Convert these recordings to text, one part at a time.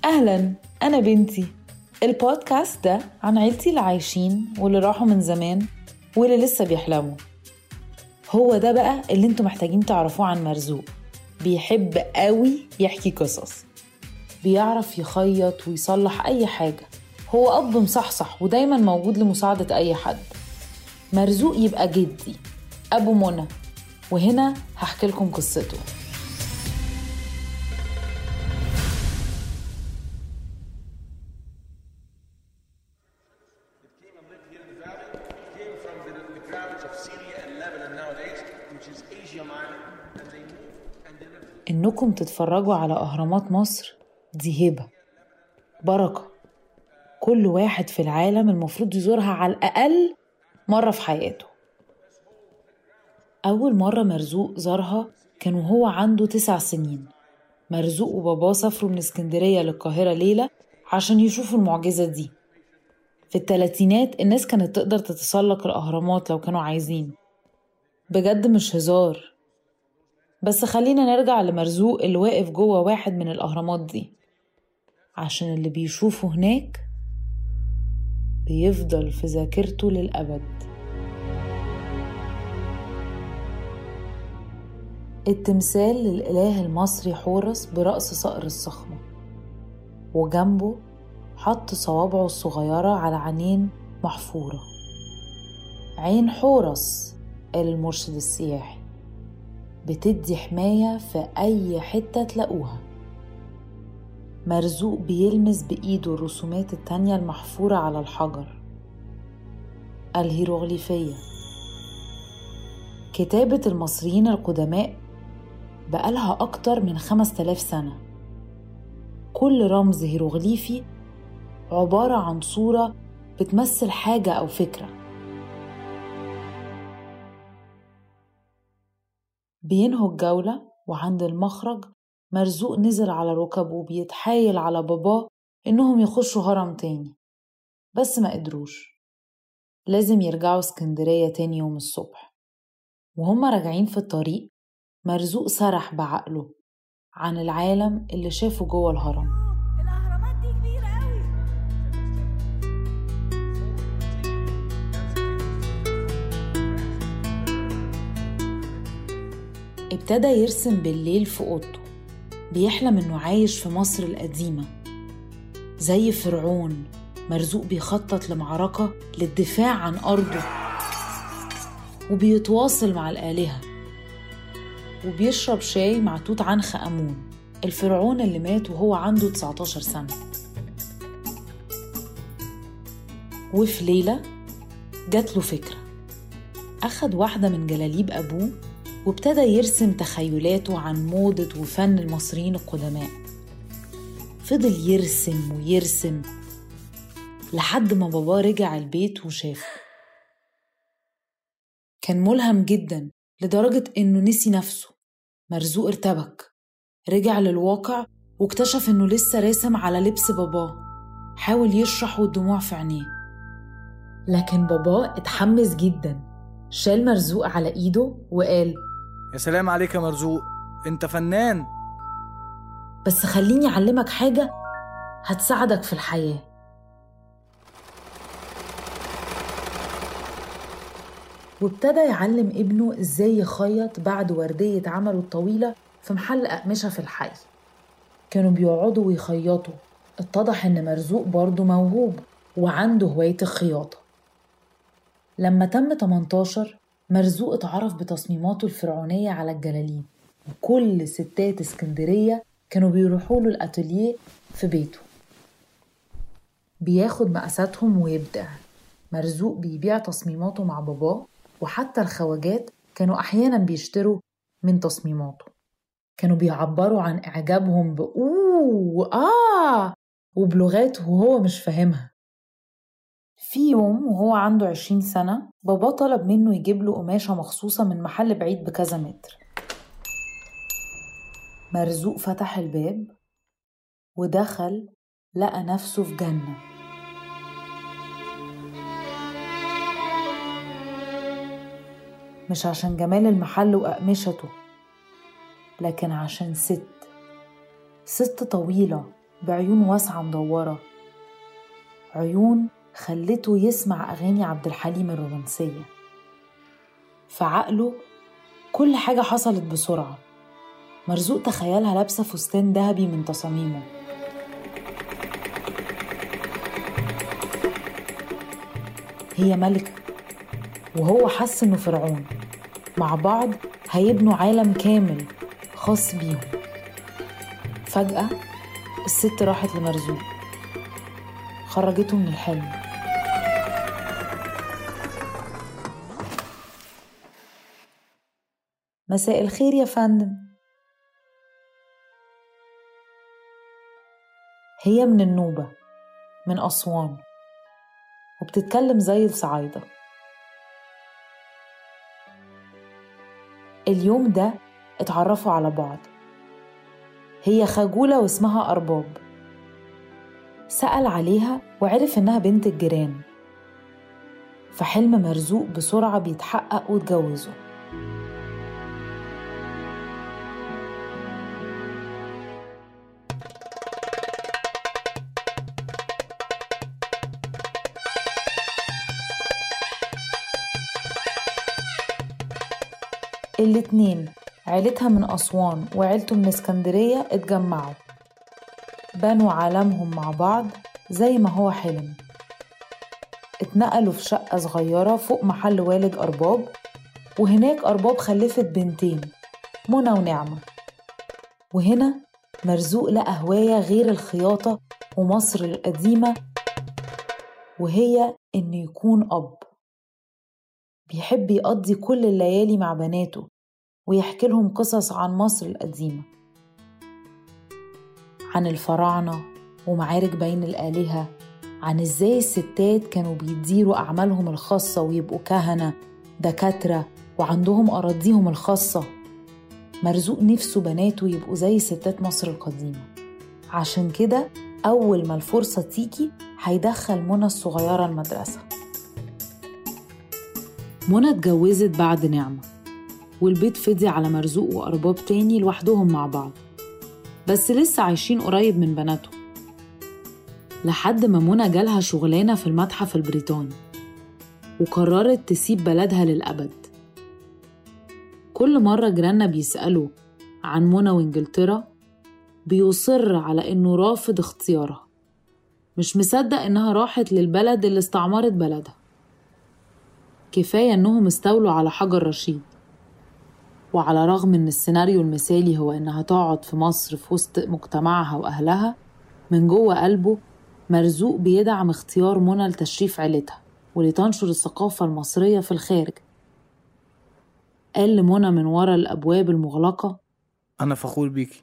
أهلا أنا بنتي البودكاست ده عن عيلتي اللي عايشين واللي راحوا من زمان واللي لسه بيحلموا هو ده بقى اللي انتوا محتاجين تعرفوه عن مرزوق بيحب قوي يحكي قصص بيعرف يخيط ويصلح أي حاجة هو أب مصحصح ودايما موجود لمساعدة أي حد مرزوق يبقى جدي أبو منى وهنا هحكي لكم قصته إنكم تتفرجوا على أهرامات مصر دي هبة بركة كل واحد في العالم المفروض يزورها على الأقل مرة في حياته أول مرة مرزوق زارها كان وهو عنده تسع سنين مرزوق وباباه سافروا من اسكندرية للقاهرة ليلة عشان يشوفوا المعجزة دي في التلاتينات الناس كانت تقدر تتسلق الأهرامات لو كانوا عايزين بجد مش هزار بس خلينا نرجع لمرزوق اللي واقف جوه واحد من الأهرامات دي عشان اللي بيشوفه هناك بيفضل في ذاكرته للأبد التمثال للإله المصري حورس برأس صقر الصخرة وجنبه حط صوابعه الصغيرة على عينين محفورة عين حورس المرشد السياحي بتدي حماية في أي حتة تلاقوها مرزوق بيلمس بإيده الرسومات التانية المحفورة على الحجر الهيروغليفية كتابة المصريين القدماء بقالها أكتر من خمس تلاف سنة كل رمز هيروغليفي عبارة عن صورة بتمثل حاجة أو فكرة بينهوا الجولة وعند المخرج مرزوق نزل على ركبه وبيتحايل على باباه إنهم يخشوا هرم تاني بس ما قدروش لازم يرجعوا اسكندرية تاني يوم الصبح وهما راجعين في الطريق مرزوق سرح بعقله عن العالم اللي شافه جوه الهرم الأهرامات دي كبيرة أوي ابتدى يرسم بالليل في أوضته بيحلم إنه عايش في مصر القديمة زي فرعون مرزوق بيخطط لمعركة للدفاع عن أرضه وبيتواصل مع الآلهة وبيشرب شاي مع توت عنخ آمون الفرعون اللي مات وهو عنده 19 سنة وفي ليلة جات له فكرة أخد واحدة من جلاليب أبوه وابتدى يرسم تخيلاته عن موضة وفن المصريين القدماء فضل يرسم ويرسم لحد ما باباه رجع البيت وشافه كان ملهم جدا لدرجة إنه نسي نفسه مرزوق ارتبك رجع للواقع واكتشف إنه لسه راسم على لبس باباه حاول يشرح والدموع في عينيه لكن باباه اتحمس جدا شال مرزوق على ايده وقال يا سلام عليك يا مرزوق انت فنان بس خليني أعلمك حاجة هتساعدك في الحياة وابتدى يعلم ابنه ازاي يخيط بعد وردية عمله الطويلة في محل أقمشة في الحي كانوا بيقعدوا ويخيطوا اتضح ان مرزوق برضه موهوب وعنده هواية الخياطة لما تم 18 مرزوق اتعرف بتصميماته الفرعونية على الجلاليب وكل ستات اسكندرية كانوا بيروحوا له الأتوليه في بيته بياخد مقاساتهم ويبدع مرزوق بيبيع تصميماته مع باباه وحتى الخواجات كانوا أحيانا بيشتروا من تصميماته كانوا بيعبروا عن إعجابهم بأوه وآه وبلغات وهو مش فاهمها في يوم وهو عنده عشرين سنة بابا طلب منه يجيب له قماشة مخصوصة من محل بعيد بكذا متر مرزوق فتح الباب ودخل لقى نفسه في جنة مش عشان جمال المحل وأقمشته لكن عشان ست ست طويلة بعيون واسعة مدورة عيون خلته يسمع أغاني عبد الحليم الرومانسية في عقله كل حاجة حصلت بسرعة مرزوق تخيلها لابسة فستان ذهبي من تصاميمه هي ملكة وهو حس إنه فرعون مع بعض هيبنوا عالم كامل خاص بيهم فجأة الست راحت لمرزوق خرجته من الحلم مساء الخير يا فندم هي من النوبة من أسوان وبتتكلم زي الصعايدة اليوم ده اتعرفوا على بعض هي خجولة واسمها أرباب سأل عليها وعرف إنها بنت الجيران فحلم مرزوق بسرعة بيتحقق واتجوزوا الاتنين عيلتها من أسوان وعيلته من اسكندرية اتجمعوا بنوا عالمهم مع بعض زي ما هو حلم اتنقلوا في شقة صغيرة فوق محل والد أرباب وهناك أرباب خلفت بنتين منى ونعمة وهنا مرزوق لقى هواية غير الخياطة ومصر القديمة وهي إنه يكون أب بيحب يقضي كل الليالي مع بناته ويحكي لهم قصص عن مصر القديمة عن الفراعنة ومعارك بين الآلهة عن إزاي الستات كانوا بيديروا أعمالهم الخاصة ويبقوا كهنة دكاترة وعندهم أراضيهم الخاصة مرزوق نفسه بناته يبقوا زي ستات مصر القديمة عشان كده أول ما الفرصة تيجي هيدخل منى الصغيرة المدرسة منى اتجوزت بعد نعمة والبيت فضي على مرزوق وأرباب تاني لوحدهم مع بعض بس لسه عايشين قريب من بناتهم لحد ما منى جالها شغلانة في المتحف البريطاني وقررت تسيب بلدها للأبد كل مرة جيراننا بيسألوا عن منى وإنجلترا بيصر على إنه رافض اختيارها مش مصدق إنها راحت للبلد اللي استعمرت بلدها كفاية إنهم استولوا على حجر رشيد وعلى رغم إن السيناريو المثالي هو إنها تقعد في مصر في وسط مجتمعها وأهلها من جوه قلبه مرزوق بيدعم اختيار منى لتشريف عيلتها ولتنشر الثقافة المصرية في الخارج قال لمنى من ورا الأبواب المغلقة أنا فخور بيكي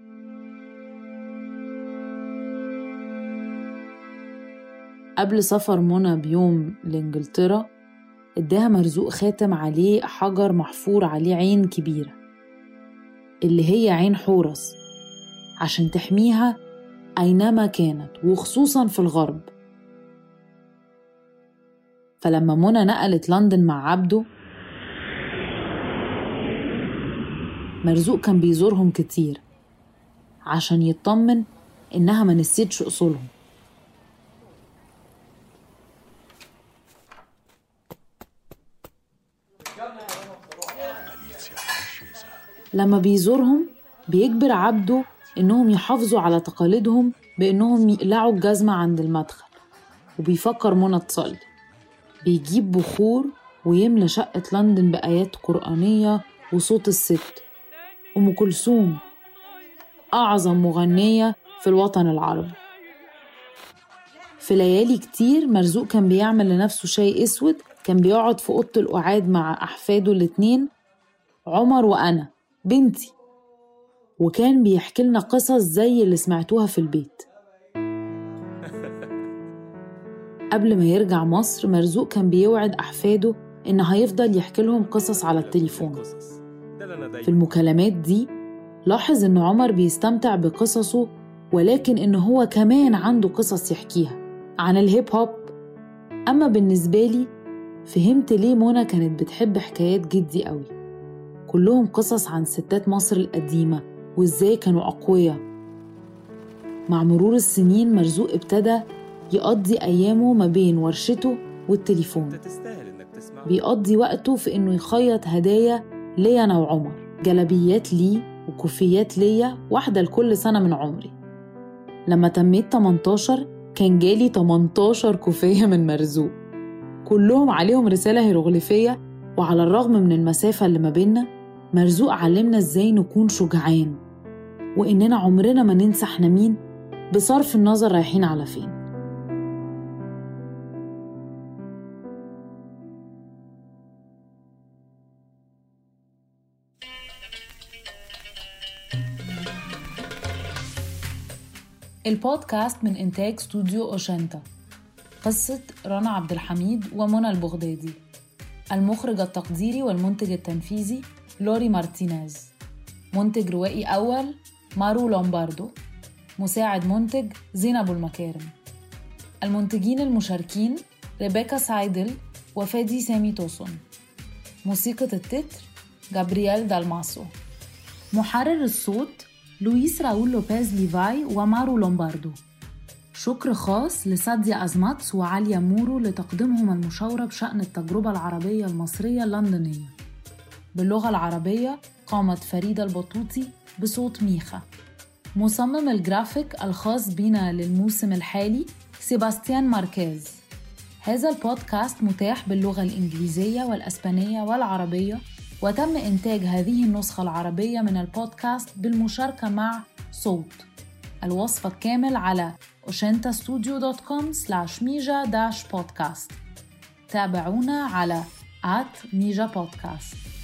قبل سفر منى بيوم لإنجلترا اداها مرزوق خاتم عليه حجر محفور عليه عين كبيرة اللي هي عين حورس عشان تحميها أينما كانت وخصوصا في الغرب فلما منى نقلت لندن مع عبده مرزوق كان بيزورهم كتير عشان يطمن إنها ما نسيتش أصولهم لما بيزورهم بيجبر عبده إنهم يحافظوا على تقاليدهم بإنهم يقلعوا الجزمة عند المدخل وبيفكر منى تصلي بيجيب بخور ويملى شقة لندن بآيات قرآنية وصوت الست أم كلثوم أعظم مغنية في الوطن العربي في ليالي كتير مرزوق كان بيعمل لنفسه شاي أسود كان بيقعد في أوضة القعاد مع أحفاده الاتنين عمر وأنا بنتي وكان بيحكي لنا قصص زي اللي سمعتوها في البيت قبل ما يرجع مصر مرزوق كان بيوعد أحفاده إن هيفضل يحكي لهم قصص على التليفون في المكالمات دي لاحظ إن عمر بيستمتع بقصصه ولكن إن هو كمان عنده قصص يحكيها عن الهيب هوب أما بالنسبة لي فهمت ليه منى كانت بتحب حكايات جدي قوي كلهم قصص عن ستات مصر القديمة وإزاي كانوا أقوياء مع مرور السنين مرزوق ابتدى يقضي أيامه ما بين ورشته والتليفون تستاهل انك تسمع بيقضي وقته في إنه يخيط هدايا ليا أنا وعمر جلبيات ليه وكوفيات ليا واحدة لكل سنة من عمري لما تميت 18 كان جالي 18 كوفية من مرزوق كلهم عليهم رسالة هيروغليفية وعلى الرغم من المسافة اللي ما بينا مرزوق علمنا ازاي نكون شجعان وإننا عمرنا ما ننسى احنا مين بصرف النظر رايحين على فين البودكاست من إنتاج استوديو أوشنتا قصة رنا عبد الحميد ومنى البغدادي المخرج التقديري والمنتج التنفيذي لوري مارتينيز منتج روائي أول مارو لومباردو مساعد منتج زينب المكارم المنتجين المشاركين ريبيكا سايدل وفادي سامي توسون موسيقى التتر جابرييل دالماسو محرر الصوت لويس راول لوبيز ليفاي ومارو لومباردو شكر خاص لساديا أزماتس وعاليا مورو لتقديمهم المشاورة بشأن التجربة العربية المصرية اللندنية باللغة العربية قامت فريدة البطوطي بصوت ميخا مصمم الجرافيك الخاص بنا للموسم الحالي سيباستيان ماركيز هذا البودكاست متاح باللغة الإنجليزية والأسبانية والعربية وتم إنتاج هذه النسخة العربية من البودكاست بالمشاركة مع صوت الوصف الكامل على oshentastudio.com slash mija-podcast تابعونا على at mija podcast